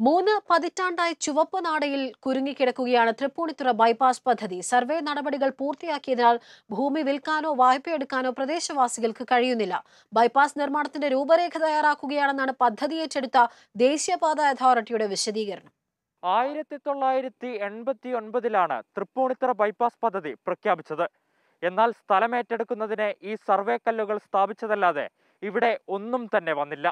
മൂന്ന് പതിറ്റാണ്ടായി ചുവപ്പ് നാടയിൽ കുരുങ്ങിക്കിടക്കുകയാണ് തൃപ്പൂണിത്തുറ ബൈപ്പാസ് പദ്ധതി സർവേ നടപടികൾ പൂർത്തിയാക്കിയതിനാൽ ഭൂമി വിൽക്കാനോ വായ്പയെടുക്കാനോ പ്രദേശവാസികൾക്ക് കഴിയുന്നില്ല ബൈപ്പാസ് നിർമ്മാണത്തിന്റെ രൂപരേഖ തയ്യാറാക്കുകയാണെന്നാണ് പദ്ധതി ഏറ്റെടുത്ത ദേശീയപാത അതോറിറ്റിയുടെ വിശദീകരണം ആയിരത്തി തൊള്ളായിരത്തി എൺപത്തി ഒൻപതിലാണ് തൃപ്പൂണിത്തുറ ബൈപ്പാസ് പദ്ധതി പ്രഖ്യാപിച്ചത് എന്നാൽ സ്ഥലമേറ്റെടുക്കുന്നതിന് ഈ സർവേ കല്ലുകൾ സ്ഥാപിച്ചതല്ലാതെ ഇവിടെ ഒന്നും തന്നെ വന്നില്ല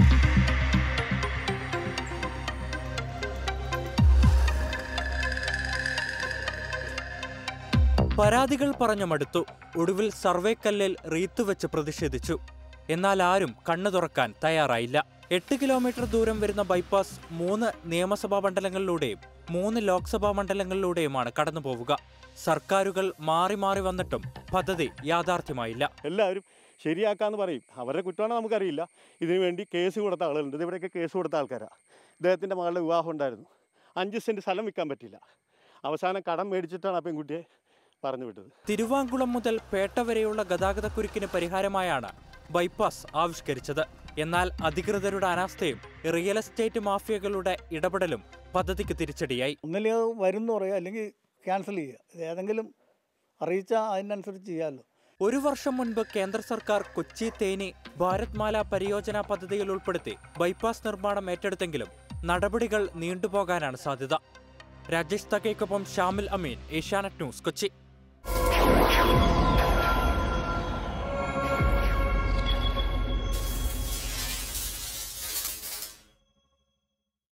പരാതികൾ പറഞ്ഞു മടുത്തു ഒടുവിൽ സർവേ കല്ലിൽ റീത്ത് വെച്ച് പ്രതിഷേധിച്ചു എന്നാൽ ആരും കണ്ണു തുറക്കാൻ തയ്യാറായില്ല എട്ട് കിലോമീറ്റർ ദൂരം വരുന്ന ബൈപ്പാസ് മൂന്ന് നിയമസഭാ മണ്ഡലങ്ങളിലൂടെയും മൂന്ന് ലോക്സഭാ മണ്ഡലങ്ങളിലൂടെയുമാണ് കടന്നുപോവുക സർക്കാരുകൾ മാറി മാറി വന്നിട്ടും പദ്ധതി യാഥാർത്ഥ്യമായില്ല എല്ലാവരും ശരിയാക്കാന്ന് പറയും അവരുടെ കുറ്റമാണോ നമുക്കറിയില്ല ഇതിനു വേണ്ടി കേസ് കൊടുത്ത ആളുകളുണ്ട് ഇതിവിടെയൊക്കെ കേസ് കൊടുത്ത ആൾക്കാരാണ് ഇദ്ദേഹത്തിൻ്റെ മകളുടെ വിവാഹം ഉണ്ടായിരുന്നു അഞ്ച് സെൻറ്റ് സ്ഥലം വിൽക്കാൻ പറ്റില്ല അവസാനം കടം മേടിച്ചിട്ടാണ് ആ പെൺകുട്ടിയെ പറഞ്ഞു വിട്ടത് തിരുവാങ്കുളം മുതൽ പേട്ട വരെയുള്ള ഗതാഗതക്കുരുക്കിന് പരിഹാരമായാണ് ബൈപ്പാസ് ആവിഷ്കരിച്ചത് എന്നാൽ അധികൃതരുടെ അനാസ്ഥയും റിയൽ എസ്റ്റേറ്റ് മാഫിയകളുടെ ഇടപെടലും പദ്ധതിക്ക് തിരിച്ചടിയായി ഒന്നില്ലെങ്കിൽ അത് വരും എന്ന് പറയുക അല്ലെങ്കിൽ ക്യാൻസൽ ചെയ്യുക ഇത് ഏതെങ്കിലും അറിയിച്ചാൽ അതിനനുസരിച്ച് ചെയ്യാമല്ലോ ഒരു വർഷം മുൻപ് കേന്ദ്ര സർക്കാർ കൊച്ചി തേനി ഭാരത് മാല പരിയോജന പദ്ധതിയിൽ ഉൾപ്പെടുത്തി ബൈപ്പാസ് നിർമ്മാണം ഏറ്റെടുത്തെങ്കിലും നടപടികൾ നീണ്ടുപോകാനാണ് സാധ്യത രാജേഷ് തകയ്ക്കൊപ്പം ഷാമിൽ അമീൻ ഏഷ്യാനെറ്റ് ന്യൂസ് കൊച്ചി